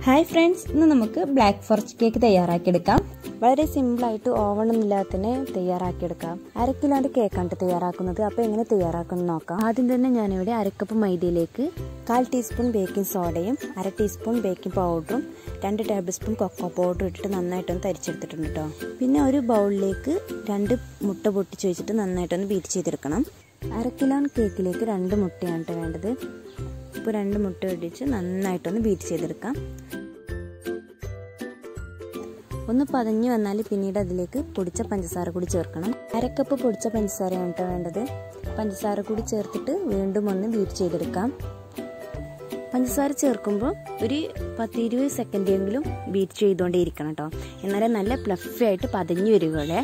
hi friends ഇന്ന് നമുക്ക് black forest cake തയ്യാറാക്കിയെടുക്കാം വളരെ സിമ്പിളായിട്ട് ഓവണൊന്നും ഇല്ലാതെ തന്നെ തയ്യാറാക്കിയെടുക്കാം അര കിലോൻ്റെ കേക്കാണ് തയ്യാറാക്കുന്നത് അപ്പോൾ എങ്ങനെ തയ്യാറാക്കുന്നത് നോക്കാം ആദ്യം തന്നെ ഞാനിവിടെ അരക്കപ്പ് മൈദയിലേക്ക് കാൽ ടീസ്പൂൺ ബേക്കിംഗ് സോഡയും അര ടീസ്പൂൺ ബേക്കിംഗ് പൗഡറും രണ്ട് ടേബിൾ സ്പൂൺ കൊക്കോ പൗഡർ ഇട്ടിട്ട് നന്നായിട്ടൊന്ന് തരിച്ചെടുത്തിട്ടുണ്ട് കേട്ടോ പിന്നെ ഒരു ബൗളിലേക്ക് രണ്ട് മുട്ട പൊട്ടിച്ച് വെച്ചിട്ട് നന്നായിട്ടൊന്ന് ബീറ്റ് ചെയ്തെടുക്കണം അര കിലോ കേക്കിലേക്ക് രണ്ട് മുട്ടയാണ് കേട്ടോ വേണ്ടത് ഇപ്പോൾ രണ്ട് മുട്ട ഇടിച്ച് നന്നായിട്ടൊന്ന് ബീറ്റ് ചെയ്തെടുക്കാം ഒന്ന് പതഞ്ഞു വന്നാൽ പിന്നീട് അതിലേക്ക് പൊടിച്ച പഞ്ചസാര കൂടി ചേർക്കണം അരക്കപ്പ് പൊടിച്ച പഞ്ചസാരയാണ് കേട്ടോ വേണ്ടത് പഞ്ചസാര കൂടി ചേർത്തിട്ട് വീണ്ടും ഒന്ന് ബീറ്റ് ചെയ്തെടുക്കാം പഞ്ചസാര ചേർക്കുമ്പോൾ ഒരു പത്ത് ഇരുപത് സെക്കൻഡെങ്കിലും ബീറ്റ് ചെയ്തുകൊണ്ടേയിരിക്കണം കേട്ടോ എന്നാലേ നല്ല പ്ലഫി ആയിട്ട് പതഞ്ഞു വരികയുള്ളേ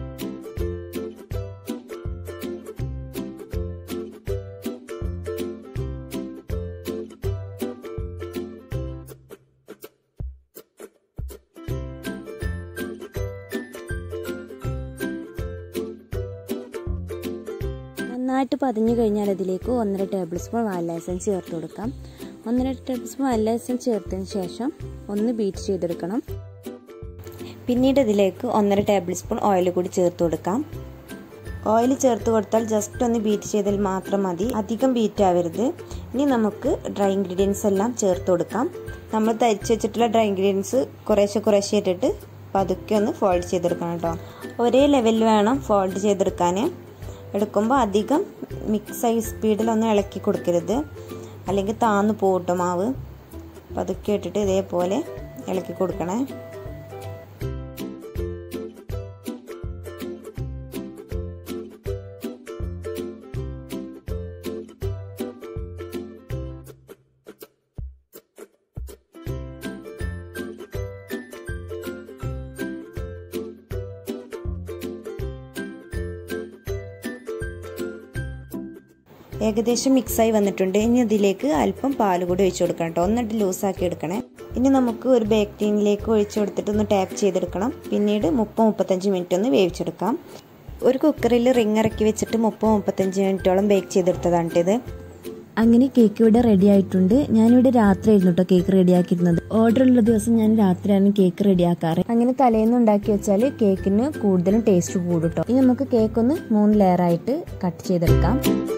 നന്നായിട്ട് പതിഞ്ഞു കഴിഞ്ഞാൽ അതിലേക്ക് ഒന്നര ടേബിൾ സ്പൂൺ വാനില എസൻസ് ചേർത്ത് കൊടുക്കാം ഒന്നര ടേബിൾ സ്പൂൺ വാനില എസൻസ് ചേർത്തതിന് ശേഷം ഒന്ന് ബീറ്റ് ചെയ്തെടുക്കണം പിന്നീട് ഇതിലേക്ക് ഒന്നര ടേബിൾ സ്പൂൺ ഓയിൽ കൂടി ചേർത്ത് കൊടുക്കാം ഓയിൽ ചേർത്ത് കൊടുത്താൽ ജസ്റ്റ് ഒന്ന് ബീറ്റ് ചെയ്താൽ മാത്രം മതി അധികം ബീറ്റ് ആവരുത് ഇനി നമുക്ക് ഡ്രൈ ഇൻഗ്രീഡിയൻസ് എല്ലാം ചേർത്ത് കൊടുക്കാം നമ്മൾ തരിച്ച് വെച്ചിട്ടുള്ള ഡ്രൈ ഇൻഗ്രീഡിയൻസ് കുറേശ്ശെ കുറേശ്ശെ ഇട്ടിട്ട് പതുക്കെ ഒന്ന് ഫോൾഡ് ചെയ്തെടുക്കണം കേട്ടോ ഒരേ ലെവലിൽ വേണം ഫോൾഡ് ചെയ്തെടുക്കാൻ എടുക്കുമ്പോൾ അധികം മിക്സ് ആയി സ്പീഡിലൊന്നും ഇളക്കി കൊടുക്കരുത് അല്ലെങ്കിൽ താന്നു പോകട്ടോ മാവ് പതുക്കെ ഇട്ടിട്ട് ഇതേപോലെ ഇളക്കി കൊടുക്കണേ ഏകദേശം മിക്സായി വന്നിട്ടുണ്ട് ഇനി അതിലേക്ക് അല്പം പാൽ കൂടി ഒഴിച്ചു കൊടുക്കണം കേട്ടോ ഒന്നിട്ട് ലൂസാക്കി എടുക്കണേ ഇനി നമുക്ക് ഒരു ബേക്ക് ടീനിലേക്ക് ഒഴിച്ചു കൊടുത്തിട്ട് ഒന്ന് ടാപ്പ് ചെയ്തെടുക്കണം പിന്നീട് മുപ്പത് മുപ്പത്തഞ്ച് മിനിറ്റ് ഒന്ന് വേവിച്ചെടുക്കാം ഒരു കുക്കറിൽ റിങ് ഇറക്കി വെച്ചിട്ട് മുപ്പത് മുപ്പത്തഞ്ച് മിനിറ്റോളം ബേക്ക് ചെയ്തെടുത്തതാണ് ഇത് അങ്ങനെ കേക്ക് ഇവിടെ റെഡി ആയിട്ടുണ്ട് ഞാനിവിടെ രാത്രി ആയിരുന്നു കേട്ടോ കേക്ക് റെഡിയാക്കിയിരുന്നത് ഓർഡർ ഉള്ള ദിവസം ഞാൻ രാത്രിയാണ് കേക്ക് റെഡിയാക്കാറ് അങ്ങനെ തലേന്ന് ഉണ്ടാക്കി വെച്ചാൽ കേക്കിന് കൂടുതലും ടേസ്റ്റ് കൂടും കേട്ടോ ഇനി നമുക്ക് കേക്ക് ഒന്ന് മൂന്ന് ലെയർ ആയിട്ട് കട്ട് ചെയ്തെടുക്കാം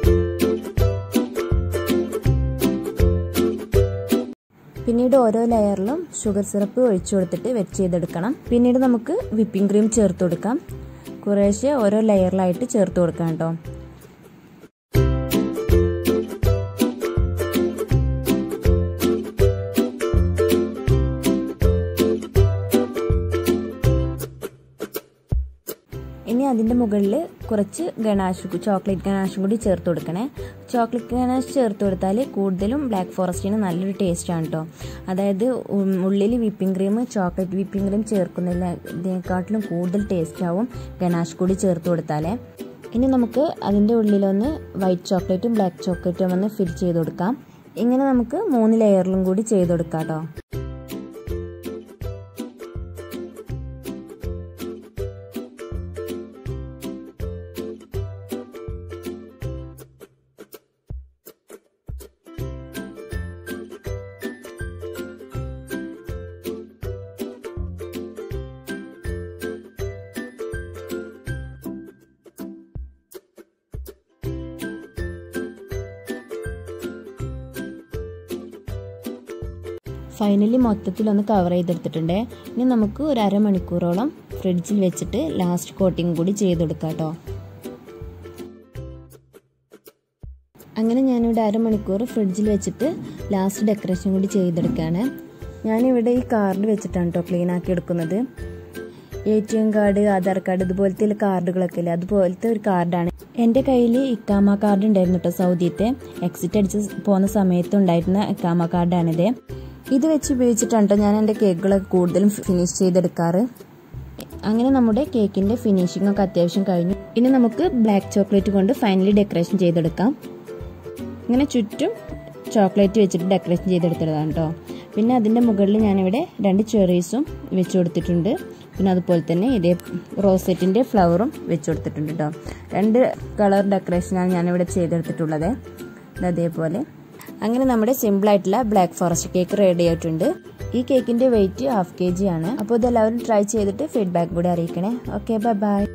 പിന്നീട് ഓരോ ലെയറിലും ഷുഗർ സിറപ്പ് ഒഴിച്ചു കൊടുത്തിട്ട് വെച്ച് ചെയ്തെടുക്കണം പിന്നീട് നമുക്ക് വിപ്പിംഗ് ക്രീം ചേർത്ത് കൊടുക്കാം കുറേശ്ശെ ഓരോ ലെയറിലായിട്ട് ചേർത്ത് കൊടുക്കാം കേട്ടോ ഇനി അതിൻ്റെ മുകളിൽ കുറച്ച് ഗണാഷ് ചോക്ലേറ്റ് ഗണാഷും കൂടി ചേർത്ത് കൊടുക്കണേ ചോക്ലേറ്റ് ഗണാഷ് ചേർത്ത് കൊടുത്താൽ കൂടുതലും ബ്ലാക്ക് ഫോറസ്റ്റിന് നല്ലൊരു ടേസ്റ്റാണ് കേട്ടോ അതായത് ഉള്ളിൽ whipping cream chocolate whipping cream ചേർക്കുന്നില്ല ഇതിനെക്കാട്ടിലും കൂടുതൽ ടേസ്റ്റ് ആവും ഗണാഷ് കൂടി ചേർത്ത് കൊടുത്താലേ ഇനി നമുക്ക് അതിൻ്റെ ഉള്ളിലൊന്ന് വൈറ്റ് ചോക്ലേറ്റും ബ്ലാക്ക് ചോക്ലേറ്റും ഒന്ന് ഫിൽ ചെയ്ത് കൊടുക്കാം ഇങ്ങനെ നമുക്ക് മൂന്ന് ലെയറിലും കൂടി ചെയ്ത് കൊടുക്കാം കേട്ടോ ഫൈനലി മൊത്തത്തിലൊന്ന് കവർ ചെയ്തെടുത്തിട്ടുണ്ട് ഇനി നമുക്ക് ഒരു അരമണിക്കൂറോളം ഫ്രിഡ്ജിൽ വെച്ചിട്ട് ലാസ്റ്റ് കോട്ടിങ് കൂടി ചെയ്തെടുക്കാം കേട്ടോ അങ്ങനെ ഞാനിവിടെ അരമണിക്കൂർ ഫ്രിഡ്ജിൽ വെച്ചിട്ട് ലാസ്റ്റ് ഡെക്കറേഷൻ കൂടി ചെയ്തെടുക്കുകയാണ് ഞാനിവിടെ ഈ കാർഡ് വെച്ചിട്ടാണ് കേട്ടോ ക്ലീൻ ആക്കി എടുക്കുന്നത് A T M card Aadhaar card ഇതുപോലത്തെ കാർഡുകളൊക്കെ ഇല്ലേ അതുപോലത്തെ ഒരു കാർഡാണ് എൻ്റെ കയ്യിൽ ഇക്കാമ കാർഡ് ഉണ്ടായിരുന്നു കേട്ടോ സൗദിയത്തെ എക്സിറ്റ് അടിച്ച് പോകുന്ന സമയത്ത് ഉണ്ടായിരുന്ന ഇക്കാമ കാർഡാണിത് ഇത് വെച്ച് ഉപയോഗിച്ചിട്ടാണ് കേട്ടോ ഞാൻ എൻ്റെ കേക്കുകളൊക്കെ കൂടുതലും ഫിനിഷ് ചെയ്തെടുക്കാറ് അങ്ങനെ നമ്മുടെ കേക്കിൻ്റെ ഫിനിഷിംഗ് ഒക്കെ അത്യാവശ്യം കഴിഞ്ഞു ഇനി നമുക്ക് ബ്ലാക്ക് ചോക്ലേറ്റ് കൊണ്ട് ഫൈനലി ഡെക്കറേഷൻ ചെയ്തെടുക്കാം ഇങ്ങനെ ചുറ്റും ചോക്ലേറ്റ് വെച്ചിട്ട് ഡെക്കറേഷൻ ചെയ്തെടുത്തതാണ് കേട്ടോ പിന്നെ അതിൻ്റെ മുകളിൽ ഞാനിവിടെ രണ്ട് ചെറീസും വെച്ച് കൊടുത്തിട്ടുണ്ട് പിന്നെ അതുപോലെ തന്നെ ഇതേ റോസെറ്റിൻ്റെ ഫ്ലവറും വെച്ച് കൊടുത്തിട്ടുണ്ട് കേട്ടോ രണ്ട് കളർ ഡെക്കറേഷനാണ് ഞാനിവിടെ ചെയ്തെടുത്തിട്ടുള്ളത് ഇത് അതേപോലെ അങ്ങനെ നമ്മുടെ സിമ്പിളായിട്ടുള്ള ബ്ലാക്ക് ഫോറസ്റ്റ് കേക്ക് റെഡി ആയിട്ടുണ്ട് ഈ കേക്കിൻ്റെ വെയിറ്റ് ഹാഫ് കെ ജി ആണ് അപ്പോൾ ഇതെല്ലാവരും ട്രൈ ചെയ്തിട്ട് ഫീഡ്ബാക്ക് കൂടി അറിയിക്കണേ ഓക്കെ ബൈ ബൈ